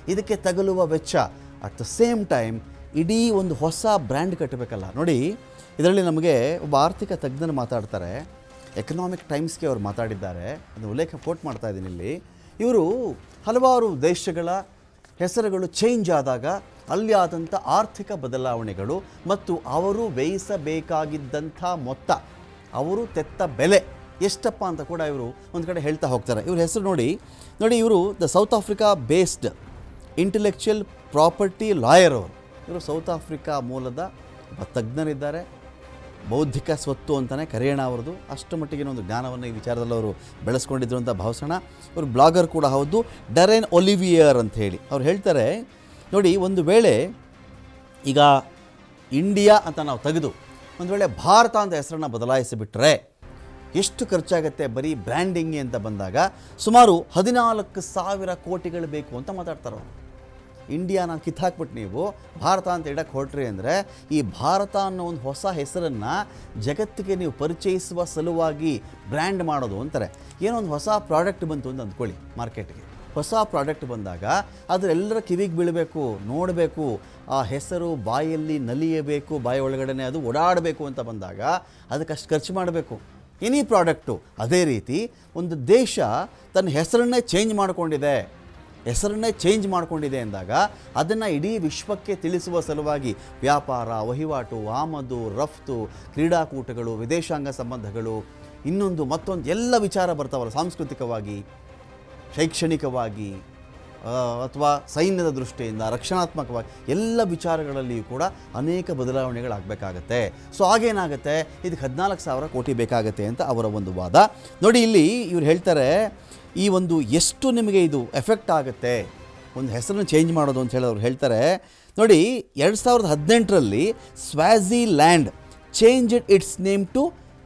ಇದಕ್ಕೆ ತಗಲುವ ವೆಚ್ಚ ಅಟ್ ದ ಸೇಮ್ ಟೈಮ್ ಇಡೀ ಒಂದು ಹೊಸ ಬ್ರ್ಯಾಂಡ್ ಕಟ್ಟಬೇಕಲ್ಲ ನೋಡಿ ಇದರಲ್ಲಿ ನಮಗೆ ಒಬ್ಬ ಆರ್ಥಿಕ ತಜ್ಞರು ಮಾತಾಡ್ತಾರೆ ಎಕನಾಮಿಕ್ ಟೈಮ್ಸ್ಗೆ ಅವರು ಮಾತಾಡಿದ್ದಾರೆ ಅದನ್ನು ಉಲ್ಲೇಖ ಕೋಟ್ ಮಾಡ್ತಾ ಇದ್ದೀನಿ ಇಲ್ಲಿ ಇವರು ಹಲವಾರು ದೇಶಗಳ ಹೆಸರುಗಳು ಚೇಂಜ್ ಆದಾಗ ಅಲ್ಲಿ ಆದಂಥ ಆರ್ಥಿಕ ಬದಲಾವಣೆಗಳು ಮತ್ತು ಅವರು ವ್ಯಯಿಸಬೇಕಾಗಿದ್ದಂಥ ಮೊತ್ತ ಅವರು ತೆತ್ತ ಬೆಲೆ ಎಷ್ಟಪ್ಪ ಅಂತ ಕೂಡ ಇವರು ಒಂದು ಕಡೆ ಹೇಳ್ತಾ ಹೋಗ್ತಾರೆ ಇವ್ರ ಹೆಸರು ನೋಡಿ ನೋಡಿ ಇವರು the South Africa based intellectual property lawyer ಅವರು ಇವರು ಸೌತ್ ಆಫ್ರಿಕಾ ಮೂಲದ ಒಬ್ಬ ತಜ್ಞರಿದ್ದಾರೆ ಬೌದ್ಧಿಕ ಸ್ವತ್ತು ಅಂತಲೇ ಕರೆಯೋಣ ಅವ್ರದ್ದು ಅಷ್ಟು ಮಟ್ಟಿಗಿನ ಒಂದು ಜ್ಞಾನವನ್ನು ಈ ವಿಚಾರದಲ್ಲಿ ಅವರು ಬೆಳೆಸ್ಕೊಂಡಿದ್ರು ಅಂತ ಭಾವಿಸೋಣ ಇವರು ಬ್ಲಾಗರ್ ಕೂಡ ಹೌದು ಡರೆನ್ ಒಲಿವಿಯರ್ ಅಂತ ಹೇಳಿ ಅವ್ರು ಹೇಳ್ತಾರೆ ನೋಡಿ ಒಂದು ವೇಳೆ ಈಗ ಇಂಡಿಯಾ ಅಂತ ನಾವು ತೆಗೆದು ಒಂದು ವೇಳೆ ಭಾರತ ಅಂತ ಹೆಸರನ್ನು ಬದಲಾಯಿಸಿಬಿಟ್ರೆ ಎಷ್ಟು ಖರ್ಚಾಗುತ್ತೆ ಬರೀ ಬ್ರ್ಯಾಂಡಿಂಗ್ ಅಂತ ಬಂದಾಗ ಸುಮಾರು ಹದಿನಾಲ್ಕು ಸಾವಿರ ಕೋಟಿಗಳು ಬೇಕು ಅಂತ ಮಾತಾಡ್ತಾರೆ ಅವರು ಇಂಡಿಯಾನ ಕಿತ್ತಾಕ್ಬಿಟ್ಟು ನೀವು ಭಾರತ ಅಂತ ಇಡಕ್ಕೆ ಹೊರಟ್ರಿ ಅಂದರೆ ಈ ಭಾರತ ಅನ್ನೋ ಒಂದು ಹೊಸ ಹೆಸರನ್ನು ಜಗತ್ತಿಗೆ ನೀವು ಪರಿಚಯಿಸುವ ಸಲುವಾಗಿ ಬ್ರ್ಯಾಂಡ್ ಮಾಡೋದು ಅಂತಾರೆ ಏನೋ ಒಂದು ಹೊಸ ಪ್ರಾಡಕ್ಟ್ ಬಂತು ಅಂತ ಅಂದ್ಕೊಳ್ಳಿ ಮಾರ್ಕೆಟ್ಗೆ ಹೊಸ ಪ್ರಾಡಕ್ಟ್ ಬಂದಾಗ ಅದರೆಲ್ಲರ ಕಿವಿಗೆ ಬೀಳಬೇಕು ನೋಡಬೇಕು ಆ ಹೆಸರು ಬಾಯಲ್ಲಿ ನಲಿಯಬೇಕು ಬಾಯಿ ಒಳಗಡೆನೆ ಅದು ಓಡಾಡಬೇಕು ಅಂತ ಬಂದಾಗ ಅದಕ್ಕೆ ಅಷ್ಟು ಖರ್ಚು ಮಾಡಬೇಕು ಎನಿ ಪ್ರಾಡಕ್ಟು ಅದೇ ರೀತಿ ಒಂದು ದೇಶ ತನ್ನ ಹೆಸರನ್ನೇ ಚೇಂಜ್ ಮಾಡಿಕೊಂಡಿದೆ ಹೆಸರನ್ನೇ ಚೇಂಜ್ ಮಾಡಿಕೊಂಡಿದೆ ಅಂದಾಗ ಅದನ್ನು ಇಡೀ ವಿಶ್ವಕ್ಕೆ ತಿಳಿಸುವ ಸಲುವಾಗಿ ವ್ಯಾಪಾರ ವಹಿವಾಟು ಆಮದು ರಫ್ತು ಕ್ರೀಡಾಕೂಟಗಳು ವಿದೇಶಾಂಗ ಸಂಬಂಧಗಳು ಇನ್ನೊಂದು ಮತ್ತೊಂದು ಎಲ್ಲ ವಿಚಾರ ಬರ್ತಾವಲ್ಲ ಸಾಂಸ್ಕೃತಿಕವಾಗಿ ಶೈಕ್ಷಣಿಕವಾಗಿ ಆ, ಅಥವಾ ಸೈನ್ಯದ ದೃಷ್ಟಿಯಿಂದ ರಕ್ಷಣಾತ್ಮಕವಾಗಿ ಎಲ್ಲ ವಿಚಾರಗಳಲ್ಲಿಯೂ ಕೂಡ ಅನೇಕ ಬದಲಾವಣೆಗಳಾಗಬೇಕಾಗತ್ತೆ ಸೊ ಆಗೇನಾಗುತ್ತೆ ಇದಕ್ಕೆ ಹದಿನಾಲ್ಕು ಸಾವಿರ ಕೋಟಿ ಬೇಕಾಗತ್ತೆ ಅಂತ ಅವರ ಒಂದು ವಾದ ನೋಡಿ ಇಲ್ಲಿ ಇವ್ರು ಹೇಳ್ತಾರೆ ಈ ಒಂದು ಎಷ್ಟು ನಿಮಗೆ ಇದು ಎಫೆಕ್ಟ್ ಆಗುತ್ತೆ ಒಂದು ಹೆಸರನ್ನು ಚೇಂಜ್ ಮಾಡೋದು ಅಂತ ಹೇಳಿ ಅವ್ರು ಹೇಳ್ತಾರೆ ನೋಡಿ ಎರಡು ಸಾವಿರದ ಹದಿನೆಂಟರಲ್ಲಿ Swaziland change its name to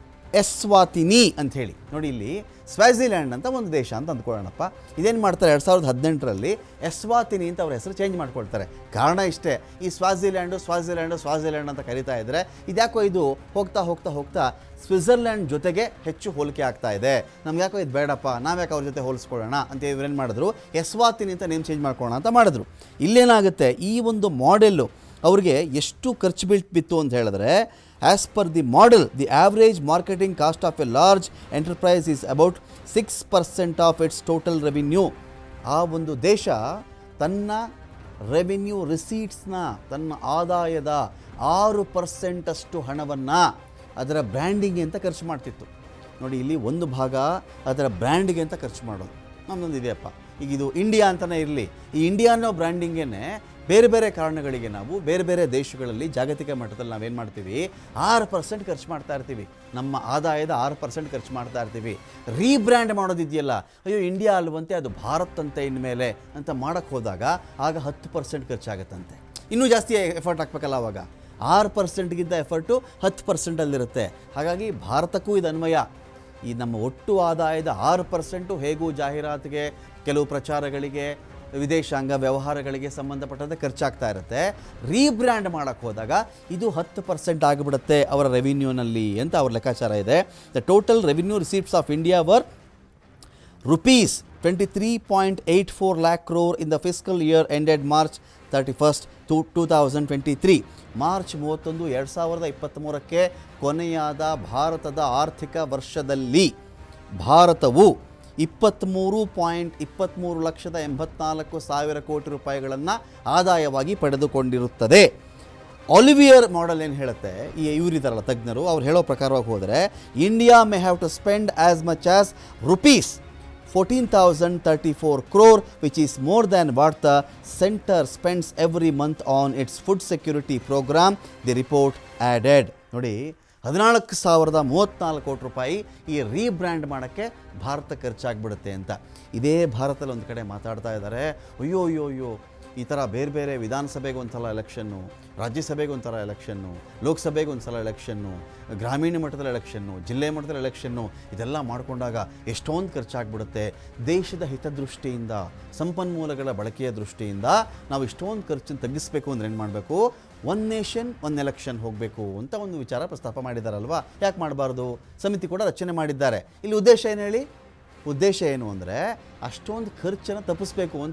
Eswatini ಅಂತ ಹೇಳಿ ನೋಡಿ ಇಲ್ಲಿ ಸ್ವ್ಯಾಜಿಲ್ಯಾಂಡ್ ಅಂತ ಒಂದು ದೇಶ ಅಂತ ಅಂದ್ಕೊಳ್ಳೋಣಪ್ಪ ಇದೇನು ಮಾಡ್ತಾರೆ ಎರಡು ಸಾವಿರದ ಹದಿನೆಂಟರಲ್ಲಿ ಎಸ್ವಾತಿನಿ ಅಂತ ಅವ್ರ ಹೆಸರು ಚೇಂಜ್ ಮಾಡ್ಕೊಳ್ತಾರೆ ಕಾರಣ ಇಷ್ಟೇ ಈ ಸ್ವಾಜಿಲ್ಯಾಂಡು ಸ್ವಾಜಿಲ್ಯಾಂಡು ಸ್ವಾಜಿಲ್ಯಾಂಡ್ ಅಂತ ಕರಿತಾ ಇದ್ದರೆ ಇದ್ಯಾಕೋ ಇದು ಹೋಗ್ತಾ ಹೋಗ್ತಾ ಹೋಗ್ತಾ ಸ್ವಿಟ್ಜರ್ಲ್ಯಾಂಡ್ ಜೊತೆಗೆ ಹೆಚ್ಚು ಹೋಲಿಕೆ ಆಗ್ತಾ ಇದೆ ನಮ್ಗೆ ಯಾಕೋ ಇದು ಬೇಡಪ್ಪ ನಾವ್ಯಾಕೆ ಅವ್ರ ಜೊತೆ ಹೋಲಿಸ್ಕೊಳ್ಳೋಣ ಅಂತ ಇವ್ರೇನು ಮಾಡಿದ್ರು ಎಸ್ವಾತಿನಿ ಅಂತ ನೇಮ್ ಚೇಂಜ್ ಮಾಡ್ಕೊಳ್ಳೋಣ ಅಂತ ಮಾಡಿದ್ರು ಇಲ್ಲೇನಾಗುತ್ತೆ ಈ ಒಂದು ಮಾಡೆಲ್ಲು ಅವ್ರಿಗೆ ಎಷ್ಟು ಖರ್ಚು ಬೀಳ್ ಬಿತ್ತು ಅಂತ ಹೇಳಿದ್ರೆ as per the model the average marketing cost of a large enterprise is about six percent of its total revenue ಆ ಒಂದು ದೇಶ ತನ್ನ ರೆವಿನ್ಯೂ ರಿಸೀಟ್ಸ್ನ ತನ್ನ ಆದಾಯದ ಆರು ಪರ್ಸೆಂಟಷ್ಟು ಹಣವನ್ನು ಅದರ ಬ್ರ್ಯಾಂಡಿಂಗ್ ಅಂತ ಖರ್ಚು ಮಾಡ್ತಿತ್ತು ನೋಡಿ ಇಲ್ಲಿ ಒಂದು ಭಾಗ ಅದರ ಬ್ರ್ಯಾಂಡ್ಗೆ ಅಂತ ಖರ್ಚು ಮಾಡೋದು ನಮ್ಮದೊಂದು ಇದೆಯಪ್ಪ ಈಗ ಇದು ಇಂಡಿಯಾ ಅಂತಲೇ ಇರಲಿ ಈ ಇಂಡಿಯಾ ಅನ್ನೋ ಬ್ರ್ಯಾಂಡಿಂಗೇನೆ ಬೇರೆ ಬೇರೆ ಕಾರಣಗಳಿಗೆ ನಾವು ಬೇರೆ ಬೇರೆ ದೇಶಗಳಲ್ಲಿ ಜಾಗತಿಕ ಮಟ್ಟದಲ್ಲಿ ನಾವೇನು ಮಾಡ್ತೀವಿ ಆರು ಪರ್ಸೆಂಟ್ ಖರ್ಚು ಮಾಡ್ತಾ ಇರ್ತೀವಿ ನಮ್ಮ ಆದಾಯದ ಆರು ಪರ್ಸೆಂಟ್ ಖರ್ಚು ಮಾಡ್ತಾ ಇರ್ತೀವಿ ರೀಬ್ರ್ಯಾಂಡ್ ಮಾಡೋದಿದೆಯಲ್ಲ ಅಯ್ಯೋ ಇಂಡಿಯಾ ಅಲ್ವಂತೆ ಅದು ಭಾರತ್ ಅಂತೆ ಇನ್ಮೇಲೆ ಅಂತ ಮಾಡೋಕ್ಕೆ ಹೋದಾಗ ಆಗ ಹತ್ತು ಪರ್ಸೆಂಟ್ ಖರ್ಚಾಗತ್ತಂತೆ ಇನ್ನೂ ಜಾಸ್ತಿ ಎಫರ್ಟ್ ಹಾಕ್ಬೇಕಲ್ಲ ಅವಾಗ ಆರು ಪರ್ಸೆಂಟ್ಗಿಂತ ಎಫರ್ಟು ಹತ್ತು ಪರ್ಸೆಂಟಲ್ಲಿರುತ್ತೆ ಹಾಗಾಗಿ ಭಾರತಕ್ಕೂ ಇದು ಅನ್ವಯ ಈ ನಮ್ಮ ಒಟ್ಟು ಆದಾಯದ ಆರು ಪರ್ಸೆಂಟು ಹೇಗೂ ಜಾಹೀರಾತಿಗೆ ಕೆಲವು ಪ್ರಚಾರಗಳಿಗೆ ವಿದೇಶಾಂಗ ವ್ಯವಹಾರಗಳಿಗೆ ಸಂಬಂಧಪಟ್ಟಂತೆ ಖರ್ಚಾಗ್ತಾ ಇರುತ್ತೆ ರೀಬ್ರ್ಯಾಂಡ್ ಮಾಡೋಕ್ಕೆ ಹೋದಾಗ ಇದು ಹತ್ತು ಪರ್ಸೆಂಟ್ ಆಗಿಬಿಡುತ್ತೆ ಅವರ ರೆವಿನ್ಯೂನಲ್ಲಿ ಅಂತ ಅವ್ರ ಲೆಕ್ಕಾಚಾರ ಇದೆ the total revenue receipts of India were rupees 23.84 lakh crore in the fiscal year ended March 31st to 2023 March ಮೂವತ್ತೊಂದು ಎರಡು ಸಾವಿರದ ಇಪ್ಪತ್ತ್ಮೂರಕ್ಕೆ ಕೊನೆಯಾದ ಭಾರತದ ಆರ್ಥಿಕ ವರ್ಷದಲ್ಲಿ ಭಾರತವು ಇಪ್ಪತ್ತ್ಮೂರು ಪಾಯಿಂಟ್ ಇಪ್ಪತ್ತ್ಮೂರು ಲಕ್ಷದ ಎಂಬತ್ನಾಲ್ಕು ಸಾವಿರ ಕೋಟಿ ರೂಪಾಯಿಗಳನ್ನು ಆದಾಯವಾಗಿ ಪಡೆದುಕೊಂಡಿರುತ್ತದೆ ಆಲಿವಿಯರ್ ಮಾಡೆಲ್ ಏನು ಹೇಳುತ್ತೆ ಈ ಇವರಿದ್ದಾರಲ್ಲ ತಜ್ಞರು ಅವ್ರು ಹೇಳೋ ಪ್ರಕಾರವಾಗಿ ಹೋದರೆ India may have to spend as much as rupees fourteen thousand thirty four crore which is more than what the centre spends every month on its food security programme the report added ನೋಡಿ ಹದಿನಾಲ್ಕು ಸಾವಿರದ ಮೂವತ್ತ್ನಾಲ್ಕು ಕೋಟಿ ರೂಪಾಯಿ ಈ rebrand ಮಾಡೋಕ್ಕೆ ಭಾರತ ಖರ್ಚಾಗ್ಬಿಡುತ್ತೆ ಅಂತ ಇದೇ ಭಾರತದಲ್ಲಿ ಒಂದು ಕಡೆ ಮಾತಾಡ್ತಾ ಇದ್ದಾರೆ ಅಯ್ಯೋ ಅಯ್ಯೋ ಅಯ್ಯೋ ಈ ಥರ ಬೇರೆ ಬೇರೆ ವಿಧಾನಸಭೆಗೆ ಒಂದ್ಸಲ ಎಲೆಕ್ಷನ್ನು ರಾಜ್ಯಸಭೆಗೆ ಒಂಥರ ಎಲೆಕ್ಷನ್ನು ಲೋಕಸಭೆಗೆ ಒಂದ್ಸಲ ಎಲೆಕ್ಷನ್ನು ಗ್ರಾಮೀಣ ಮಟ್ಟದಲ್ಲಿ ಎಲೆಕ್ಷನ್ನು ಜಿಲ್ಲೆ ಮಟ್ಟದಲ್ಲಿ ಎಲೆಕ್ಷನ್ನು ಇದೆಲ್ಲ ಮಾಡಿಕೊಂಡಾಗ ಎಷ್ಟೊಂದು ಖರ್ಚಾಗ್ಬಿಡುತ್ತೆ ದೇಶದ ಹಿತದೃಷ್ಟಿಯಿಂದ ಸಂಪನ್ಮೂಲಗಳ ಬಳಕೆಯ ದೃಷ್ಟಿಯಿಂದ ನಾವು ಇಷ್ಟೊಂದು ಖರ್ಚನ್ನು ತಗ್ಗಿಸ್ಬೇಕು ಅಂದ್ರೆ ಏನು ಮಾಡಬೇಕು ಒನ್ ನೇಷನ್ ಒನ್ ಎಲೆಕ್ಷನ್ ಹೋಗಬೇಕು ಅಂತ ಒಂದು ವಿಚಾರ ಪ್ರಸ್ತಾಪ ಮಾಡಿದ್ದಾರಲ್ವಾ ಯಾಕೆ ಮಾಡಬಾರ್ದು ಸಮಿತಿ ಕೂಡ ರಚನೆ ಮಾಡಿದ್ದಾರೆ ಇಲ್ಲಿ ಉದ್ದೇಶ ಏನು ಹೇಳಿ ಉದ್ದೇಶ ಏನು ಅಂದರೆ ಅಷ್ಟೊಂದು ಖರ್ಚನ್ನು ತಪ್ಪಿಸ್ಬೇಕು ಅಂತ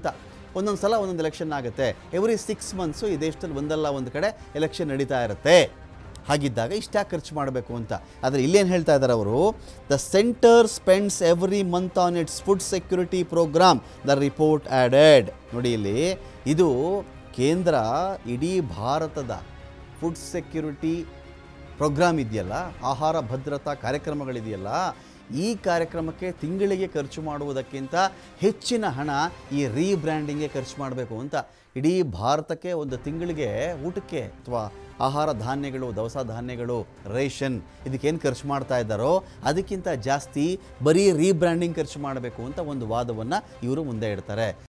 ಒಂದೊಂದು ಸಲ ಒಂದೊಂದು ಎಲೆಕ್ಷನ್ ಆಗುತ್ತೆ ಎವ್ರಿ ಸಿಕ್ಸ್ ಮಂತ್ಸು ಈ ದೇಶದಲ್ಲಿ ಒಂದಲ್ಲ ಒಂದು ಕಡೆ ಎಲೆಕ್ಷನ್ ನಡೀತಾ ಇರುತ್ತೆ ಹಾಗಿದ್ದಾಗ ಇಷ್ಟ್ಯಾಕೆ ಖರ್ಚು ಮಾಡಬೇಕು ಅಂತ ಆದರೆ ಇಲ್ಲೇನು ಹೇಳ್ತಾ ಇದ್ದಾರೆ ಅವರು the centre spends every month on its food security programme the report added ನೋಡಿ ಇಲ್ಲಿ ಇದು ಕೇಂದ್ರ ಇಡೀ ಭಾರತದ ಫುಡ್ ಸೆಕ್ಯೂರಿಟಿ ಪ್ರೋಗ್ರಾಮ್ ಇದೆಯಲ್ಲ ಆಹಾರ ಭದ್ರತಾ ಕಾರ್ಯಕ್ರಮಗಳಿದೆಯಲ್ಲ ಈ ಕಾರ್ಯಕ್ರಮಕ್ಕೆ ತಿಂಗಳಿಗೆ ಖರ್ಚು ಮಾಡುವುದಕ್ಕಿಂತ ಹೆಚ್ಚಿನ ಹಣ ಈ ರೀಬ್ರ್ಯಾಂಡಿಂಗ್ಗೆ ಖರ್ಚು ಮಾಡಬೇಕು ಅಂತ ಇಡೀ ಭಾರತಕ್ಕೆ ಒಂದು ತಿಂಗಳಿಗೆ ಊಟಕ್ಕೆ ಅಥವಾ ಆಹಾರ ಧಾನ್ಯಗಳು ದವಸ ಧಾನ್ಯಗಳು ರೇಷನ್ ಇದಕ್ಕೇನು ಖರ್ಚು ಮಾಡ್ತಾ ಇದ್ದಾರೋ ಅದಕ್ಕಿಂತ ಜಾಸ್ತಿ ಬರೀ ರೀಬ್ರ್ಯಾಂಡಿಂಗ್ ಖರ್ಚು ಮಾಡಬೇಕು ಅಂತ ಒಂದು ವಾದವನ್ನು ಇವರು ಮುಂದೆ ಇಡ್ತಾರೆ